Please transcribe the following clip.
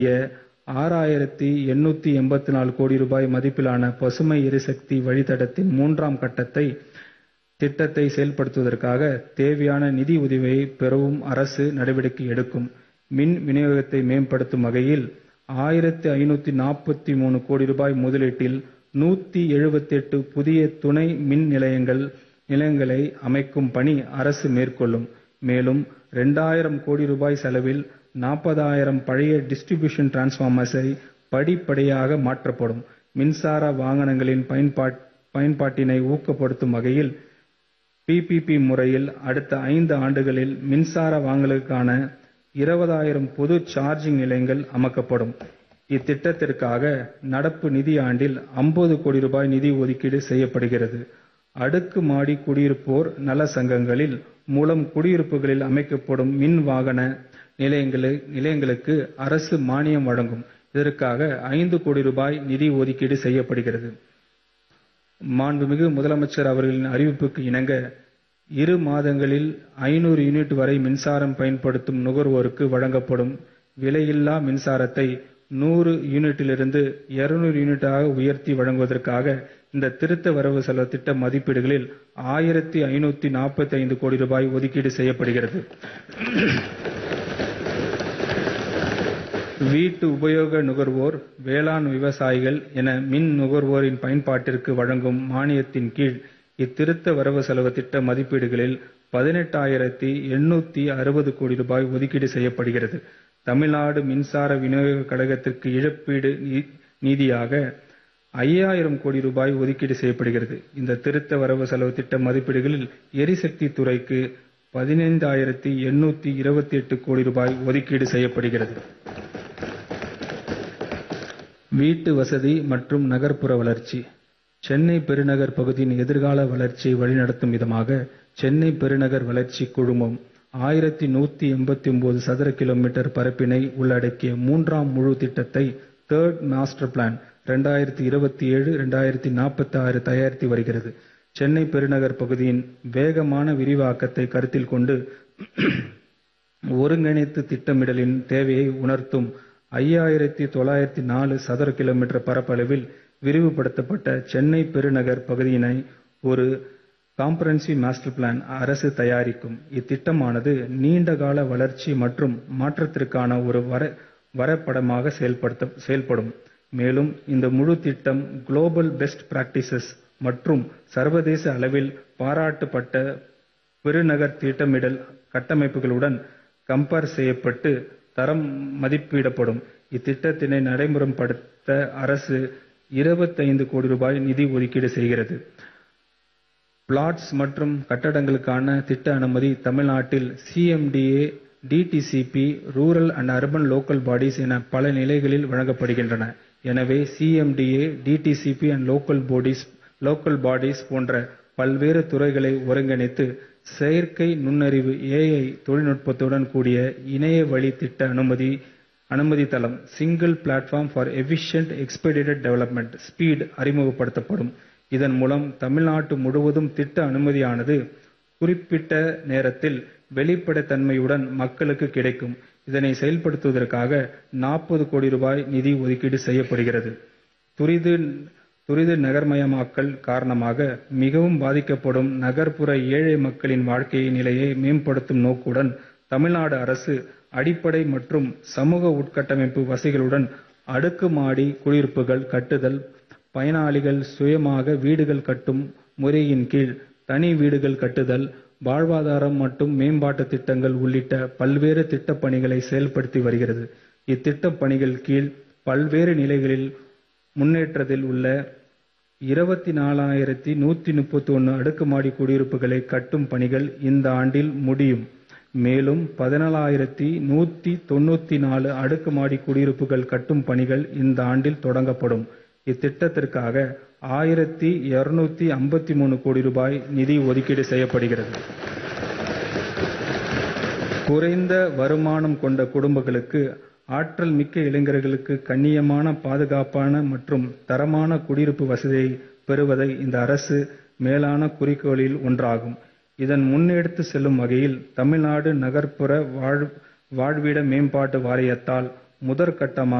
ஆறாயிரத்து எண்ணூற்று எண்பத்து நாலு கோடி ரூபாய் மதிப்பிலான பசுமை எரிசக்தி வழித்தடத்தின் மூன்றாம் கட்ட திட்டத்தை செயல்படுத்துவதற்காக தேவையான நிதி உதவியை பெறவும் அரசு நடவடிக்கை எடுக்கும். மின் விநியோகத்தை மேம்படுத்தும் வகையில் ஆயிரத்து ஐநூற்று நாற்பத்து மூன்று கோடி ரூபாய் முதலீட்டில் நூற்று எழுபத்தெட்டு புதிய துணை மின் நிலையங்களை அமைக்கும் பணி அரசு மேற்கொள்ளும். மேலும் இரண்டாயிரம் கோடி ரூபாய் செலவில் நாற்பதாயிரம் பழைய டிஸ்ட்ரிபியூஷன் டிரான்ஸ்பார்மர்ஸ் படிப்படியாக மாற்றப்படும். மின்சார வாகனங்களின் பயன்பாட்டினை ஊக்கப்படுத்தும் வகையில் பிபிபி முறையில் அடுத்த ஐந்து ஆண்டுகளில் மின்சார வாகனங்களுக்கான இருபதாயிரம் பொது சார்ஜிங் நிலையங்கள் அமைக்கப்படும். இத்திட்டத்திற்காக நடப்பு நிதியாண்டில் ஐம்பது கோடி ரூபாய் நிதி ஒதுக்கீடு செய்யப்படுகிறது. அடுக்குமாடி குடியிருப்போர் நல சங்கங்களின் மூலம் குடியிருப்புகளில் அமைக்கப்படும் மின் வாகன நிலையங்களுக்கு அரசு மானியம் வழங்கும். இதற்காக ஐந்து கோடி ரூபாய் நிதி ஒதுக்கீடு செய்யப்படுகிறது. மாண்புமிகு முதலமைச்சர் அவர்களின் அறிவிப்புக்கு இணங்க இரு மாதங்களில் ஐநூறு யூனிட் வரை மின்சாரம் பயன்படுத்தும் நுகர்வோருக்கு வழங்கப்படும் விலையில்லா மின்சாரத்தை நூறு யூனிட்டிலிருந்து இருநூறு யூனிட்டாக உயர்த்தி வழங்குவதற்காக இந்த திருத்த வரவு செலவு திட்ட மதிப்பீடுகளில் ஆயிரத்து ஐநூற்று நாற்பத்தைந்து கோடி ரூபாய் ஒதுக்கீடு செய்யப்படுகிறது. வீட்டு உபயோக நுகர்வோர், வேளாண் விவசாயிகள் என மின் நுகர்வோரின் பயன்பாட்டிற்கு வழங்கும் மானியத்தின் கீழ் இத்திருத்த வரவு செலவு திட்ட மதிப்பீடுகளில் பதினெட்டாயிரத்து எண்ணூற்று அறுபது கோடி ரூபாய் ஒதுக்கீடு செய்யப்படுகிறது. தமிழ்நாடு மின்சார விநியோக கழகத்திற்கு இழப்பீடு நிதியாக ஐயாயிரம் கோடி ரூபாய் ஒதுக்கீடு செய்யப்படுகிறது. இந்த திருத்த வரவு செலவு திட்ட மதிப்பீடுகளில் எரிசக்தி துறைக்கு பதினைந்தாயிரத்து எண்ணூற்று இருபத்தெட்டு கோடி ரூபாய் ஒதுக்கீடு செய்யப்படுகிறது. வீட்டு வசதி மற்றும் நகர்ப்புற வளர்ச்சி சென்னை பெருநகர் பகுதியின் எதிர்கால வளர்ச்சியை வழிநடத்தும் விதமாக சென்னை பெருநகர் வளர்ச்சி குழுமம் ஆயிரத்து நூற்று எண்பத்தொன்பது சதுர கிலோமீட்டர் பரப்பினை உள்ளடக்கிய மூன்றாம் முழு திட்டத்தை தர்ட் மாஸ்டர் பிளான் இரண்டாயிரத்து இருபத்தேழு-இரண்டாயிரத்து நாற்பத்தாறு தயாரித்து வருகிறது. சென்னை பெருநகர் பகுதியின் வேகமான விரிவாக்கத்தை கருத்தில் கொண்டு ஒருங்கிணைந்த திட்டமிடலின் தேவையை உணர்த்தும் ஐயாயிரத்து தொள்ளாயிரத்து நாலு சதுர கிலோமீட்டர் பரப்பளவில் விரிவுபடுத்தப்பட்ட சென்னை பெருநகர் பகுதியினை ஒரு காம்ப்ரஹென்சிவ் மாஸ்டர் பிளான் அரசு தயாரிக்கும். இத்திட்டமானது நீண்ட கால வளர்ச்சி மற்றும் மாற்றத்திற்கான ஒரு வரைபடமாக செயல்படும். மேலும் இந்த முழு திட்டம் குளோபல் பெஸ்ட் பிராக்டிசஸ் மற்றும் சர்வதேச அளவில் பாராட்டப்பட்ட பெருநகர் திட்டமிடல் கட்டமைப்புகளுடன் கம்பேர் செய்யப்பட்டு தரம் மதிப்பிடப்படும். இத்திட்டத்தினை நடைமுறைப்படுத்த அரசு இருபத்தைந்து கோடி ரூபாய் நிதி ஒதுக்கீடு செய்கிறது. பிளாட்ஸ் மற்றும் கட்டடங்களுக்கான திட்ட அனுமதி தமிழ்நாட்டில் CMDA, DTCP, rural and urban local bodies என பல நிலைகளில் வழங்கப்படுகின்றன. எனவே CMDA, DTCP and local bodies போன்ற பல்வேறு துறைகளை ஒருங்கிணைத்து செயற்கை நுண்ணறிவு ஏஐ தொழில்நுட்பத்துடன் கூடிய இணையவழி திட்ட அனுமதி தளம் single platform for efficient expedited development speed அறிமுகப்படுத்தப்படும். இதன் மூலம் தமிழ்நாடு முழுவதும் திட்ட அனுமதியானது குறிப்பிட்ட நேரத்தில் வெளிப்படைத்தன்மையுடன் மக்களுக்கு கிடைக்கும். இதனை செயல்படுத்துவதற்காக நாற்பது கோடி ரூபாய் நிதி ஒதுக்கீடு செய்யப்படுகிறது. துரித நகர்மயமாக்கல் காரணமாக மிகவும் பாதிக்கப்படும் நகர்ப்புற ஏழை மக்களின் வாழ்க்கை நிலையை மேம்படுத்தும் நோக்குடன் தமிழ்நாடு அரசு அடிப்படை மற்றும் சமூக உட்கட்டமைப்பு வசதிகளுடன் அடுக்குமாடி குடியிருப்புகள் கட்டுதல், பயனாளிகள் சுயமாக வீடுகள் கட்டும் முறையின் கீழ் தனி வீடுகள் கட்டுதல், வாழ்வாதாரம் மற்றும் மேம்பாட்டு திட்டங்கள் உள்ளிட்ட பல்வேறு திட்டப் பணிகளை செயல்படுத்தி வருகிறது. இத்திட்டப் பணிகள் கீழ் பல்வேறு நிலைகளில் முன்னேற்றத்தில் உள்ள இருபத்துநாலாயிரத்து நூற்று முப்பத்தொன்று அடுக்குமாடி குடியிருப்புகளை கட்டும் பணிகள் இந்த ஆண்டில் முடியும். மேலும் பதினேழாயிரத்து நூற்று தொண்ணூற்று நாலு அடுக்குமாடி குடியிருப்புகள் கட்டும் பணிகள் இந்த ஆண்டில் தொடங்கப்படும். இத்திட்டத்திற்காக ஆயிரத்து இருநூற்று ஐம்பத்து மூன்று கோடி ரூபாய் நிதி ஒதுக்கீடு செய்யப்படுகிறது. குறைந்த வருமானம் கொண்ட குடும்பங்களுக்கு ஆற்றல் மிக்க இளைஞர்களுக்கு கண்ணியமான, பாதுகாப்பான மற்றும் தரமான குடியிருப்பு வசதியை பெறுவதே இந்த அரசின் மேலான குறிக்கோளில் ஒன்றாகும். இதனை முன்னெடுத்துச் செல்லும் வகையில் தமிழ்நாடு நகர்ப்புற வாழ்விட மேம்பாட்டு வாரியத்தால் முதற்கட்டமாக